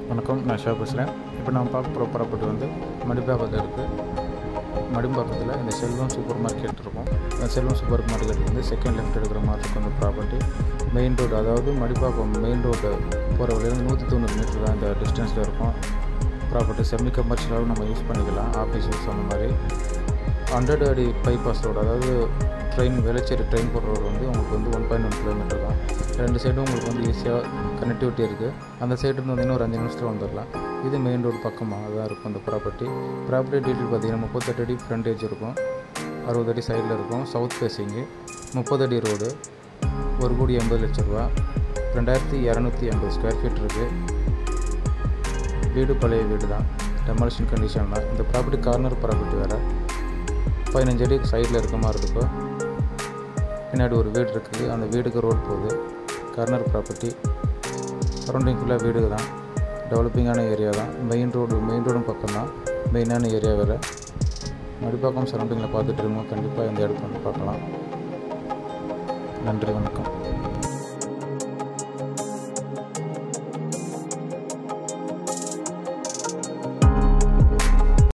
வணக்கம் நான் ஷா பேசுகிறேன் இப்போ நான் பார்க்க போகிற ப்ராப்பர்ட்டி வந்து மடிப்பாக்கத்தில் இருக்குது மடிப்பாக்கத்தில் இந்த செல்வம் சூப்பர் மார்க்கெட் இருக்கும் அந்த செல்வம் சூப்பர் மார்க்கெட் வந்து செகண்ட் லெஃப்ட் எடுக்கிற மாதிரி இருக்கும் அந்த ப்ராப்பர்ட்டி மெயின் ரோடு அதாவது மடிப்பாக்கம் மெயின் ரோடு போகிற வழியில் நூற்றி தொண்ணூறு மீட்டர் தான் இந்த டிஸ்டன்ஸில் இருக்கும் ப்ராப்பர்ட்டி செமி கமர்ஷியலாகவும் நம்ம யூஸ் பண்ணிக்கலாம் ஆஃபீஸ் யூஸ் அந்த மாதிரி ஹண்ட்ரட் அடி பைபாஸ் ரோடு அதாவது ட்ரெயின் வேளச்சேரி ட்ரெயின் போகிற ரோடு வந்து உங்களுக்கு வந்து ஒன் பாயிண்ட் ஒன் கிலோமீட்டர் தான் ரெண்டு சைடும் உங்களுக்கு வந்து ஈஸியாக கனெக்டிவிட்டி இருக்குது அந்த சைடு இருந்து வந்து இன்னும் ஒரு அஞ்சு நிமிஷத்தில் வந்துடலாம் இது மெயின் ரோடு பக்கமாக தான் இருக்கும் இந்த ப்ராப்பர்ட்டி ப்ராப்பர்ட்டி டீட்டெயில் பார்த்தீங்கன்னா முப்பத்தெட்டு அடி ஃப்ரண்டேஜ் இருக்கும் அறுபது அடி சைடில் இருக்கும் சவுத் ஃபேஸிங்கு முப்பது அடி ரோடு ஒரு கோடி எண்பது லட்ச ரூபா ரெண்டாயிரத்தி இரநூத்தி எண்பது ஸ்கொயர் ஃபீட் இருக்குது வீடு பழைய வீடு தான் டெமாலிஷன் கண்டிஷன் தான் இந்த ப்ராப்பர்ட்டி கார்னர் ப்ராப்பர்ட்டி வேறு பதினஞ்சு அடி சைடில் இருக்க மாதிரி இருக்கும் பின்னாடி ஒரு வீடு இருக்குது அந்த வீடுக்கு ரோடு போகுது கார்னர் ப்ராப்பர்ட்டி சரௌண்டிங் ஃபுல்லாக வீடு தான் டெவலப்பிங்கான ஏரியா தான் மெயின் ரோடு மெயின் ரோடும் பக்கம் தான் மெயினான ஏரியா வேறு மடிப்பாக்கம் சரௌண்டிங்கில் பார்த்துட்டு இருக்கோம் கண்டிப்பாக இந்த இடத்த வந்து பார்க்கலாம் நன்றி வணக்கம்